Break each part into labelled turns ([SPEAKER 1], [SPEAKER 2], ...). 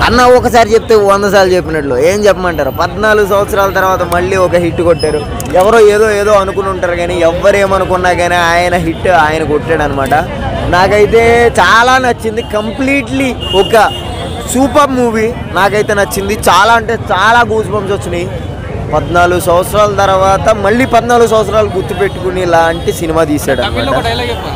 [SPEAKER 1] అన్న ఒకసారి చెప్తే వంద సార్లు చెప్పినట్లు ఏం చెప్పమంటారు పద్నాలుగు సంవత్సరాల తర్వాత మళ్ళీ ఒక హిట్ కొట్టారు ఎవరో ఏదో ఏదో అనుకుని ఉంటారు కానీ ఎవరేమనుకున్నా కానీ ఆయన హిట్ ఆయన కొట్టాడు అనమాట నాకైతే చాలా నచ్చింది కంప్లీట్లీ ఒక సూపర్ మూవీ నాకైతే నచ్చింది చాలా అంటే చాలా గూస్ బంప్స్ వచ్చినాయి పద్నాలుగు సంవత్సరాల తర్వాత మళ్ళీ పద్నాలుగు సంవత్సరాలు గుర్తుపెట్టుకుని ఇలాంటి సినిమా తీశాడు
[SPEAKER 2] తమిళ్లో
[SPEAKER 1] అనమాట
[SPEAKER 2] ఒక డైలాగ్ చెప్పాలి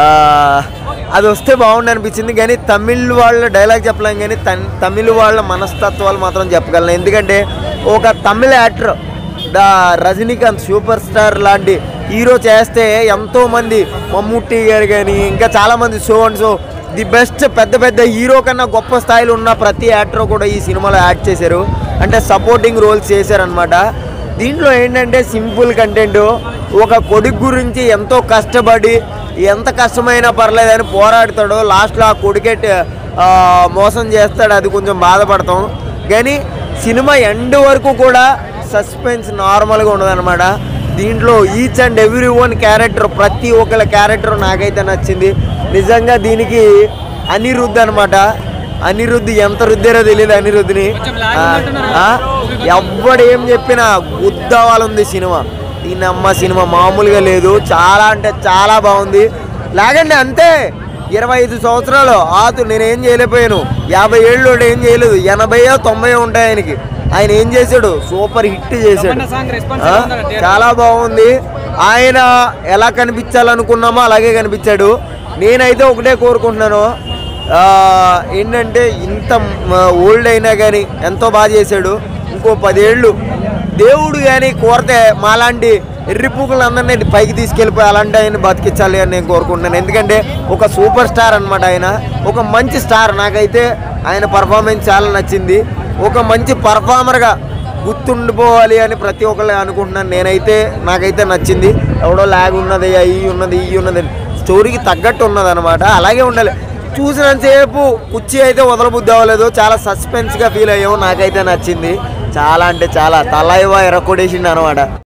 [SPEAKER 1] అది వస్తే బాగుండు అనిపించింది కానీ తమిళ్ వాళ్ళ డైలాగ్ చెప్పలేం కానీ తన్- తమిళ్ వాళ్ళ మనస్తత్వాలు మాత్రం చెప్పగలను ఎందుకంటే ఒక తమిళ యాక్టర్ దా రజనీకాంత్ సూపర్ స్టార్ లాంటి హీరో చేస్తే ఎంతో మంది మమ్ముట్టి గారు కానీ ఇంకా చాలా మంది so and so the best పెద్ద పెద్ద హీరో కన్నా గొప్ప స్థాయిలో ఉన్న ప్రతి యాక్టర్ కూడా ఈ సినిమాలో యాడ్ చేశారు అంటే సపోర్టింగ్ రోల్స్ చేశారనమాట దీంట్లో ఏంటంటే సింపుల్ కంటెంట్ ఒక కొడుకు గురించి ఎంతో కష్టపడి ఎంత కష్టమైనా పర్లేదని పోరాడతాడు లాస్ట్లో ఆ కొడుకే ఆ, మోసం చేస్తాడు అది కొంచెం బాధపడతాం కానీ సినిమా ఎండ్ వరకు కూడా సస్పెన్స్ నార్మల్గా ఉండదన్నమాట దీంట్లో each and every one character ప్రతి ఒక్కళ్ళ క్యారెక్టర్ నాకైతే నచ్చింది నిజంగా దీనికి అనిరుద్ధ్ అనమాట అనిరుద్ధ్ ఎంత రుద్దారో తెలియదు అనిరుద్ధిని
[SPEAKER 2] కొంచెం lag
[SPEAKER 1] ఆ,
[SPEAKER 2] ఉన్నట్టున్నారు
[SPEAKER 1] ఆ,
[SPEAKER 2] కదా.
[SPEAKER 1] ఎవ్వడు ఏం చెప్పినా గుద్దవాలుంది సినిమా దీని అమ్మ సినిమా మామూలుగా లేదు చాలా అంటే చాలా బాగుంది లాగండి అంతే ఇరవై ఐదు సంవత్సరాలు ఆతు నేనేం చేయలేకపోయాను యాభై ఏళ్ళు ఏం చేయలేదు ఎనభైయో తొంభై ఉంటాయి ఆయనకి ఆయన ఏం చేశాడు సూపర్ హిట్ చేశాడు
[SPEAKER 2] తమన్నా సాంగ్ రెస్పాన్స్
[SPEAKER 1] ఆ,
[SPEAKER 2] ఎలా ఉందన్న థియేటర్?
[SPEAKER 1] చాలా బాగుంది ఆయన ఎలా కనిపించాలనుకున్నామో అలాగే కనిపించాడు నేనైతే ఒకటే కోరుకుంటున్నాను ఆ, ఏంటంటే ఇంత ఓల్డ్ అయినా కానీ ఎంతో బాగా చేశాడు ఇంకో పదేళ్ళు దేవుడు కానీ కోరితే మాలాంటి ఎర్రిపూకులు అందరినీ పైకి తీసుకెళ్ళిపోయి అలాంటి ఆయన బతికించాలి అని నేను కోరుకుంటున్నాను ఎందుకంటే ఒక సూపర్ స్టార్ అనమాట ఆయన ఒక మంచి స్టార్ నాకైతే ఆయన పర్ఫార్మెన్స్ చాలా నచ్చింది ఒక మంచి పర్ఫార్మర్గా గుర్తుండిపోవాలి అని ప్రతి ఒక్కళ్ళు అనుకుంటున్నాను నేనైతే నాకైతే నచ్చింది ఎవడో లాగ్ ఉన్నది అయ్యి ఉన్నది ఇవి ఉన్నది అని. స్టోరీకి తగ్గట్టు ఉన్నది అనమాట అలాగే ఉండాలి చూసినంతసేపు కుర్చీ అయితే వదలబుద్ధి అవ్వలేదు చాలా సస్పెన్స్గా ఫీల్ అయ్యాము నాకైతే నచ్చింది చాలా అంటే చాలా తలైవా ఎరకొడేసింది అనమాట